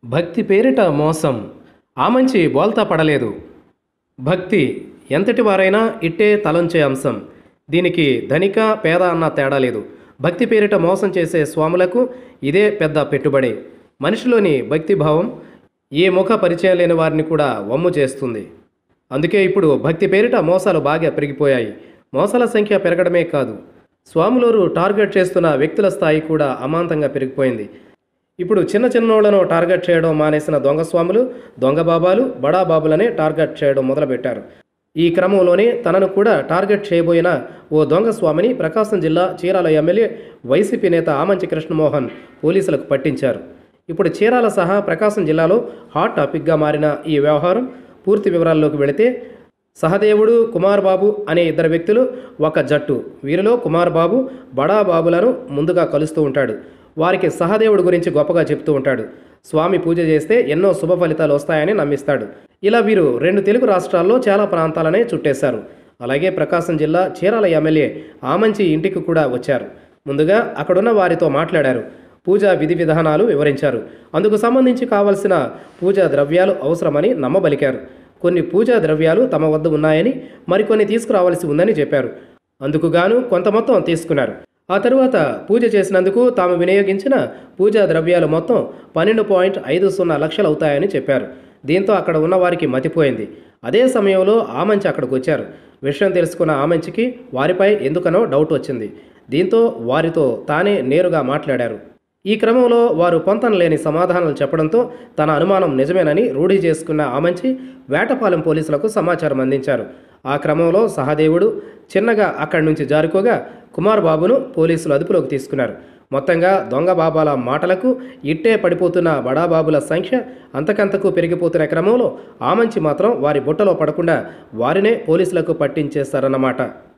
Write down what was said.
భక్తి పేరిట మోసం ఆ మంచి బోల్తా పడలేదు భక్తి ఎంతటి వారైనా ఇట్టే తలంచే అంశం దీనికి ధనిక పేద అన్న తేడా లేదు భక్తి పేరిట మోసం చేసే స్వాములకు ఇదే పెద్ద పెట్టుబడి మనిషిలోని భక్తి భావం ఏ ముఖ పరిచయం లేని వారిని కూడా వమ్ము చేస్తుంది అందుకే ఇప్పుడు భక్తి పేరిట మోసాలు బాగా పెరిగిపోయాయి మోసాల సంఖ్య పెరగడమే కాదు స్వాములూరు టార్గెట్ చేస్తున్న వ్యక్తుల స్థాయి కూడా అమాంతంగా పెరిగిపోయింది ఇప్పుడు చిన్న చిన్నోళ్లను టార్గెట్ చేయడం మానేసిన దొంగ స్వాములు దొంగ బాబాలు బడా బాబులనే టార్గెట్ చేయడం మొదలుపెట్టారు ఈ క్రమంలోనే తనను కూడా టార్గెట్ చేయబోయిన ఓ దొంగ స్వామిని ప్రకాశం జిల్లా చీరాల ఎమ్మెల్యే వైసీపీ నేత ఆమంచి కృష్ణమోహన్ పోలీసులకు పట్టించారు ఇప్పుడు చీరాల సహా ప్రకాశం జిల్లాలో హాట్ టాపిక్గా మారిన ఈ వ్యవహారం పూర్తి వివరాల్లోకి వెళితే సహదేవుడు కుమార్ బాబు అనే ఇద్దరు వ్యక్తులు ఒక జట్టు వీరిలో కుమార్ బాబు బడా బాబులను ముందుగా కలుస్తూ ఉంటాడు వారికి సహదేవుడి గురించి గొప్పగా చెప్తూ ఉంటాడు స్వామి పూజ చేస్తే ఎన్నో శుభ ఫలితాలు వస్తాయని నమ్మిస్తాడు ఇలా వీరు రెండు తెలుగు రాష్ట్రాల్లో చాలా ప్రాంతాలనే చుట్టేశారు అలాగే ప్రకాశం జిల్లా చీరాల ఎమ్మెల్యే ఆమంచి ఇంటికి కూడా వచ్చారు ముందుగా అక్కడున్న వారితో మాట్లాడారు పూజా విధి విధానాలు వివరించారు అందుకు సంబంధించి కావలసిన పూజా ద్రవ్యాలు అవసరమని నమ్మబలికారు కొన్ని పూజా ద్రవ్యాలు తమ వద్ద ఉన్నాయని మరికొన్ని తీసుకురావాల్సి ఉందని చెప్పారు అందుకు గాను కొంత మొత్తం తీసుకున్నారు ఆ తరువాత పూజ చేసినందుకు తాము వినియోగించిన పూజా ద్రవ్యాలు మొత్తం పన్నెండు పాయింట్ ఐదు సున్నా లక్షలు అవుతాయని చెప్పారు దీంతో అక్కడ ఉన్న వారికి మతిపోయింది అదే సమయంలో ఆమంచి అక్కడికి వచ్చారు విషయం తెలుసుకున్న ఆమంచికి వారిపై ఎందుకనో డౌట్ వచ్చింది దీంతో వారితో తానే నేరుగా మాట్లాడారు ఈ క్రమంలో వారు పొంతన లేని సమాధానాలు చెప్పడంతో తన అనుమానం నిజమేనని రూఢి చేసుకున్న ఆమంచి వేటపాలెం పోలీసులకు సమాచారం అందించారు ఆ క్రమంలో సహదేవుడు చిన్నగా అక్కడి నుంచి జారుకోగా కుమార్ బాబును పోలీసులు అదుపులోకి తీసుకున్నారు మొత్తంగా దొంగ బాబాల మాటలకు ఇట్టే పడిపోతున్న బడాబాబుల సంఖ్య అంతకంతకు పెరిగిపోతున్న క్రమంలో ఆమంచి మాత్రం వారి బుట్టలో పడకుండా వారినే పోలీసులకు పట్టించేస్తారన్నమాట